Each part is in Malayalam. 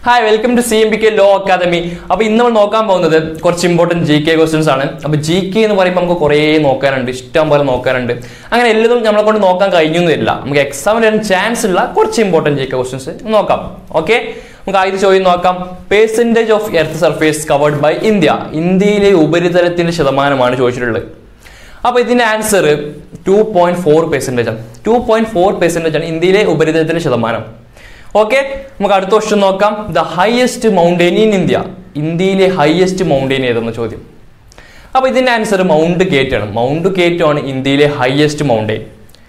hi welcome to C M B K law academy അപ്പോൾ ഇന്ന് നമ്മൾ നോക്കാൻ പോകുന്നത് കുറച്ച് ഇമ്പോർട്ടൻറ്റ് ജി കെ ക്വസ്റ്റ്യൻസ് ആണ് അപ്പോൾ ജി കെ എന്ന് പറയുമ്പോൾ നമുക്ക് കുറേ നോക്കാനുണ്ട് ഇഷ്ടം പോലെ നോക്കാനുണ്ട് അങ്ങനെ എല്ലതും നമ്മളെ കൊണ്ട് നോക്കാൻ കഴിഞ്ഞൊന്നുമില്ല നമുക്ക് എക്സാമിന് വരാൻ ചാൻസ് ഉള്ള കുറച്ച് ഇമ്പോർട്ടൻറ്റ് ജി കെ ക്വസ്റ്റ്യൻസ് നോക്കാം ഓക്കെ നമുക്ക് ആദ്യത്തെ ചോദ്യം നോക്കാം percentage of earth surface covered by India ഇന്ത്യയിലെ ഉപരിതലത്തിന്റെ ശതമാനമാണ് ചോദിച്ചിട്ടുള്ളത് അപ്പോൾ ഇതിന്റെ answer two point four percentage ആണ് ടു പോയിന്റ് ഫോർ പെർസെൻറ്റേജ് ആണ് ഇന്ത്യയിലെ ഉപരിതലത്തിന്റെ ശതമാനം ഓക്കെ നമുക്ക് അടുത്ത ക്വസ്റ്റ്യൻ നോക്കാം the highest mountain in India ഇന്ത്യയിലെ ഹയസ്റ്റ് മൗണ്ടെയിൻ ഏതെന്ന ചോദ്യം അപ്പോൾ ഇതിന്റെ ആൻസർ മൗണ്ട് കേറ്റ് ആണ് മൗണ്ട് കേറ്റ് ആണ് ഇന്ത്യയിലെ ഹയസ്റ്റ് മൗണ്ടെയിൻ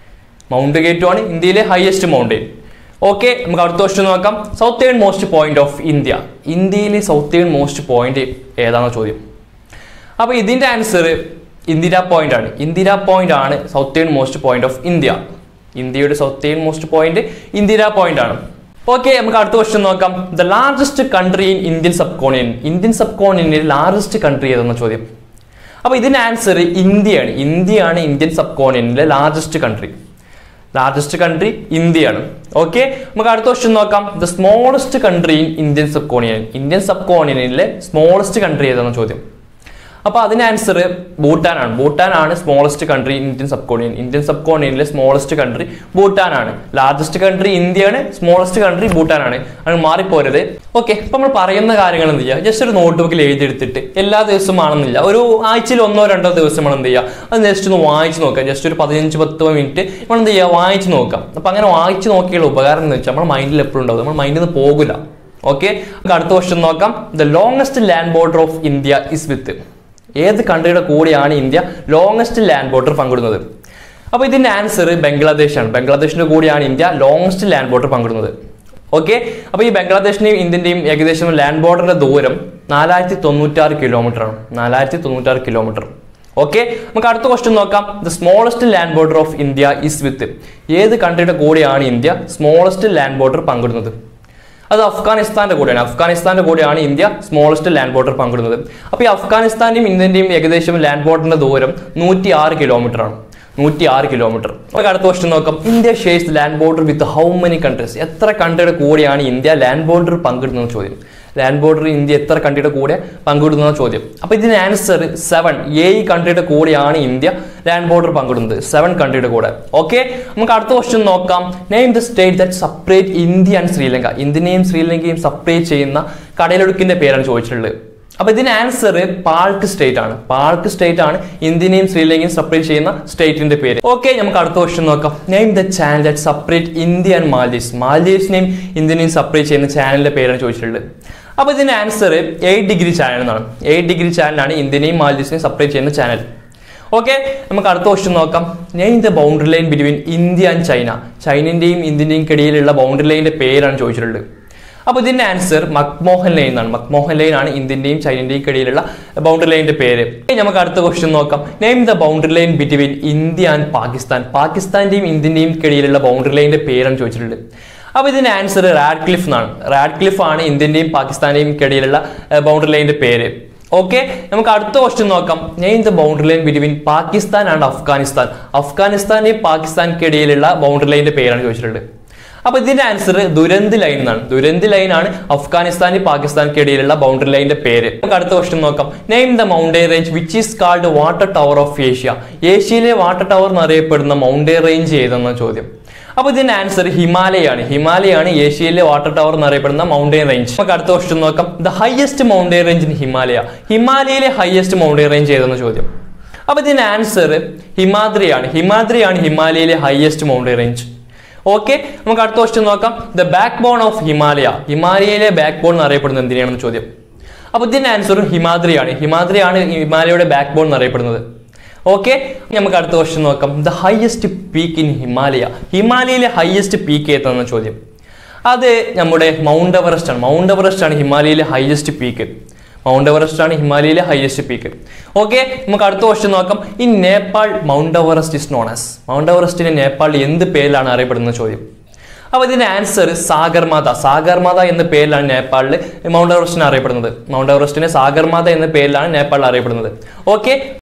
മൗണ്ട് കേറ്റു ആണ് ഇന്ത്യയിലെ ഹയസ്റ്റ് മൗണ്ടെയിൻ ഓക്കെ നമുക്ക് അടുത്ത ക്വസ്റ്റ്യൻ നോക്കാം southernmost point of India ഇന്ത്യയിലെ സൗത്തേൺ മോസ്റ്റ് പോയിന്റ് ഏതാണെന്ന ചോദ്യം അപ്പോൾ ഇതിന്റെ ആൻസർ ഇന്ദിര പോയിന്റ് ആണ് ഇന്ദിര പോയിന്റ് ആണ് southernmost point of India ഇന്ത്യയുടെ southernmost point Indira point ആണ് ഓക്കെ നമുക്ക് അടുത്ത ക്വസ്റ്റ്യൻ നോക്കാം the largest country in Indian subcontinent Indian സബ് കോണിയനിൽ ലാർജസ്റ്റ് കൺട്രി ഏതെന്ന ചോദ്യം അപ്പോൾ ഇതിന്റെ ആൻസർ ഇന്ത്യയാണ് ഇന്ത്യയാണ് ഇന്ത്യൻ സബ് കോണിയനിലെ ലാർജസ്റ്റ് കൺട്രി ലാർജസ്റ്റ് കൺട്രി ഇന്ത്യയാണ് ഓക്കെ നമുക്ക് അടുത്ത ക്വസ്റ്റ്യൻ നോക്കാം the smallest country in Indian subcontinent Indian സബ് കോണിയനിലെ സ്മോളസ്റ്റ് കൺട്രി ഏതെന്ന ചോദ്യം അപ്പോൾ അതിന് ആൻസർ ഭൂട്ടാനാണ് ഭൂട്ടാനാണ് smallest country Indian subcontinent Indian സബ് കോണിയനിലെ സ്മോളസ്റ്റ് കൺട്രി ഭൂട്ടാനാണ് ലാർജസ്റ്റ് കൺട്രി ഇന്ത്യയാണ് സ്മോളസ്റ്റ് കൺട്രി ഭൂട്ടാനാണ് അത് മാറിപ്പോരുത് ഓക്കെ അപ്പോൾ നമ്മൾ പറയുന്ന കാര്യങ്ങൾ എന്ത് ചെയ്യുക ജസ്റ്റ് ഒരു നോട്ട്ബുക്കിൽ എഴുതിയെടുത്തിട്ട് എല്ലാ ദിവസവും ആണെന്നില്ല ഒരു ആഴ്ചയിൽ ഒന്നോ രണ്ടോ ദിവസം നമ്മൾ എന്ത് ചെയ്യുക അത് ജസ്റ്റ് ഒന്ന് വായിച്ച് നോക്കുക ജസ്റ്റ് ഒരു പതിനഞ്ച് പത്ത് മിനിറ്റ് നമ്മൾ എന്ത് ചെയ്യുക വായിച്ച് നോക്കാം അപ്പോൾ അങ്ങനെ വായിച്ച് നോക്കിയുള്ള ഉപകാരം എന്ന് വെച്ചാൽ നമ്മുടെ മൈൻഡിൽ എപ്പോഴും ഉണ്ടാവും നമ്മൾ മൈൻഡിൽ നിന്ന് പോകില്ല ഓക്കെ നമുക്ക് അടുത്ത ക്വസ്റ്റ്യൻ നോക്കാം the longest land border of India is with ഏത് കൺട്രിയുടെ കൂടെയാണ് ഇന്ത്യ ലോങ്സ്റ്റ് ലാൻഡ് ബോർഡർ പങ്കിടുന്നത് അപ്പോൾ ഇതിന്റെ ആൻസർ ബംഗ്ലാദേശാണ് ബംഗ്ലാദേശിന്റെ കൂടെയാണ് ഇന്ത്യ ലോങ്സ്റ്റ് ലാൻഡ് ബോർഡർ പങ്കിടുന്നത് ഓക്കെ അപ്പോൾ ഈ ബംഗ്ലാദേശിന്റെയും ഇന്ത്യന്റെയും ഏകദേശം ലാൻഡ് ബോർഡറിന്റെ ദൂരം നാലായിരത്തി തൊണ്ണൂറ്റാറ് കിലോമീറ്റർ ആണ് നാലായിരത്തി തൊണ്ണൂറ്റാറ് കിലോമീറ്റർ ഓക്കെ നമുക്ക് അടുത്ത ക്വസ്റ്റ്യൻ നോക്കാം the smallest land border of India is with ഏത് കൺട്രിയുടെ കൂടെയാണ് ഇന്ത്യ സ്മോളസ്റ്റ് ലാൻഡ് ബോർഡർ പങ്കിടുന്നത് അത് അഫ്ഗാനിസ്ഥാന്റെ കൂടെയാണ് അഫ്ഗാനിസ്ഥാന്റെ കൂടെയാണ് ഇന്ത്യ സ്മോളസ്റ്റ് ലാൻഡ് ബോർഡർ പങ്കിടുന്നത് അപ്പോൾ ഈ അഫ്ഗാനിസ്ഥാന്റെയും ഇന്ത്യന്റെയും ഏകദേശം ലാൻഡ് ബോർഡറിന്റെ ദൂരം നൂറ്റി ആറ് കിലോമീറ്റർ ആണ് നൂറ്റി ആറ് കിലോമീറ്റർ നമുക്ക് അടുത്ത ക്വസ്റ്റ്യൻ നോക്കാം India shares land border with how many countries എത്ര കൺട്രിയുടെ കൂടെയാണ് ഇന്ത്യ ലാൻഡ് ബോർഡർ പങ്കിടുന്ന ചോദ്യം ലാൻഡ് ബോർഡർ ഇന്ത്യ എത്ര കൺട്രിയുടെ കൂടെ പങ്കിടുന്ന ചോദ്യം അപ്പോൾ ഇതിന് ആൻസർ സെവൻ ഏഴ് കൺട്രിയുടെ കൂടെയാണ് ഇന്ത്യ ലാൻഡ് ബോർഡർ പങ്കിടുന്നത് സെവൻ കൺട്രിയുടെ കൂടെ ഓക്കെ നമുക്ക് അടുത്ത ക്വസ്റ്റ്യൻ നോക്കാം name the state that separate India and Sri Lanka ഇന്ത്യനെയും ശ്രീലങ്കയും സെപ്പറേറ്റ് ചെയ്യുന്ന കടലൊടുക്കിന്റെ പേരാണ് ചോദിച്ചിട്ടുള്ളത് അപ്പൊ ഇതിന് ആൻസർ പാൾക്ക് സ്റ്റേറ്റ് ആണ് പാൾക്ക് സ്റ്റേറ്റ് ആണ് ഇന്ത്യനെയും ശ്രീലങ്കയും സെപ്പറേറ്റ് ചെയ്യുന്ന സ്റ്റേറ്റിന്റെ പേര് ഓക്കെ നമുക്ക് അടുത്ത ക്വസ്റ്റ്യൻ നോക്കാം name the channel that separate India and Maldives മാൽദീവ്സിനെയും ഇന്ത്യനെയും സെപ്പറേറ്റ് ചെയ്യുന്ന ചാനലിന്റെ പേരാണ് ചോദിച്ചിട്ടുള്ളത് അപ്പൊ ഇതിന്റെ ആൻസർ എയ്റ്റ് ഡിഗ്രി ചാനൽ എന്നാണ് എയ്റ്റ് ഡിഗ്രി ചാനലാണ് ഇന്ത്യനെയും മാൽദീവ്സിനെയും സെപ്പറേറ്റ് ചെയ്യുന്ന ചാനൽ ഓക്കെ നമുക്ക് അടുത്ത ക്വസ്റ്റ്യൻ നോക്കാം name the boundary line between India and China ചൈനന്റെയും ഇന്ത്യന്റെയും ഇടയിലുള്ള ബൗണ്ടറി ലൈനിന്റെ പേരാണ് ചോദിച്ചിട്ടുള്ളത് അപ്പോൾ ഇതിന്റെ ആൻസർ മക്മോഹൻ ലൈൻ എന്നാണ് മക്മോഹൻ ലൈൻ ആണ് ഇന്ത്യന്റെയും ചൈനന്റെയും ഇടയിലുള്ള ബൗണ്ടറി ലൈനിന്റെ പേര് ഇനി നമുക്ക് അടുത്ത ക്വസ്റ്റ്യൻ നോക്കാം name the boundary line between India and Pakistan പാകിസ്ഥാന്റെയും ഇന്ത്യന്റെയും ഇടയിലുള്ള ബൗണ്ടറി ലൈനിന്റെ പേരാണ് ചോദിച്ചിട്ടുള്ളത് അപ്പോൾ ഇതിന്റെ ആൻസർ റാഡ് ക്ലിഫ് എന്നാണ് റാഡ് ക്ലിഫ് ആണ് ഇന്ത്യന്റെയും പാകിസ്ഥാന്റെയും ഇടയിലുള്ള ബൗണ്ടറി ലൈനിന്റെ പേര് ഓക്കെ നമുക്ക് അടുത്ത ക്വസ്റ്റ്യൻ നോക്കാം name the boundary line between Pakistan and Afghanistan അഫ്ഗാനിസ്ഥാന്റെയും പാകിസ്ഥാനിക്കിടയിലുള്ള ബൗണ്ടറി ലൈനിന്റെ പേരാണ് ചോദിച്ചിട്ടുള്ളത് അപ്പൊ ഇതിന്റെ ആൻസർ ദുരന്ത് ലൈൻ എന്നാണ് ദുരന്ത് ലൈൻ ആണ് അഫ്ഗാനിസ്ഥാനി പാകിസ്ഥാനിക്കിടയിലുള്ള ബൗണ്ടറി ലൈനിന്റെ പേര് നമുക്ക് അടുത്ത ക്വസ്റ്റ്യൻ നോക്കാം name the mountain range which is called water tower of Asia ഏഷ്യയിലെ വാട്ടർ ടവർ എന്നറിയപ്പെടുന്ന മൗണ്ടെയിൻ റേഞ്ച് ഏതെന്ന ചോദ്യം അപ്പൊ ഇതിന്റെ ആൻസർ ഹിമാലയാണ് ഹിമാലയാണ് ഏഷ്യയിലെ വാട്ടർ ടവർ എന്നറിയപ്പെടുന്ന മൗണ്ടെയിൻ റേഞ്ച് നമുക്ക് അടുത്ത ക്വസ്റ്റ്യൻ നോക്കാം the highest mountain range in Himalaya ഹിമാലയയിലെ ഹയസ്റ്റ് മൗണ്ടെയിൻ റേഞ്ച് ഏതെന്ന ചോദ്യം അപ്പൊ ഇതിന്റെ ആൻസർ ഹിമാദ്രിയാണ് ഹിമാദ്രിയാണ് ഹിമാലയയിലെ ഹയസ്റ്റ് മൗണ്ടെയിൻ റേഞ്ച് ഓക്കെ നമുക്ക് അടുത്ത ക്വസ്റ്റ്യൻ നോക്കാം the backbone of Himalaya ഹിമാലയയിലെ back backbone എന്നറിയപ്പെടുന്നത് എന്തിനാണെന്ന് ചോദ്യം അപ്പൊ ഇതിന്റെ ആൻസർ ഹിമാദ്രിയാണ് ഹിമാദ്രിയാണ് ഹിമാലയയുടെ ബാക്ക് ബോൺ എന്നറിയപ്പെടുന്നത് ഓക്കെ നമുക്ക് അടുത്ത ക്വസ്റ്റ്യൻ നോക്കാം the highest peak in Himalaya ഹിമാലയയിലെ ഹയസ്റ്റ് പീക്ക് ഏതെന്ന ചോദ്യം അത് നമ്മുടെ മൗണ്ട് എവറസ്റ്റ് ആണ് മൗണ്ട് എവറസ്റ്റ് ആണ് ഹിമാലയയിലെ ഹയസ്റ്റ് പീക്ക് മൗണ്ട് എവറസ്റ്റ് ആണ് ഹിമാലയയിലെ ഹയസ്റ്റ് പീക്ക് ഓക്കെ നമുക്ക് അടുത്ത ക്വസ്റ്റ്യൻ നോക്കാം ഈ Nepal Mount Everest is known as mount എവറസ്റ്റിനെ നേപ്പാളിൽ എന്ത് പേരിലാണ് അറിയപ്പെടുന്ന ചോദ്യം അപ്പോൾ ഇതിന്റെ ആൻസർ സാഗർമാത സാഗർമാത എന്ന പേരിലാണ് നേപ്പാളിൽ മൗണ്ട് എവറസ്റ്റിനെ അറിയപ്പെടുന്നത് മൗണ്ട് എവറസ്റ്റിനെ സാഗർമാത എന്ന പേരിലാണ് നേപ്പാളിൽ അറിയപ്പെടുന്നത് ഓക്കെ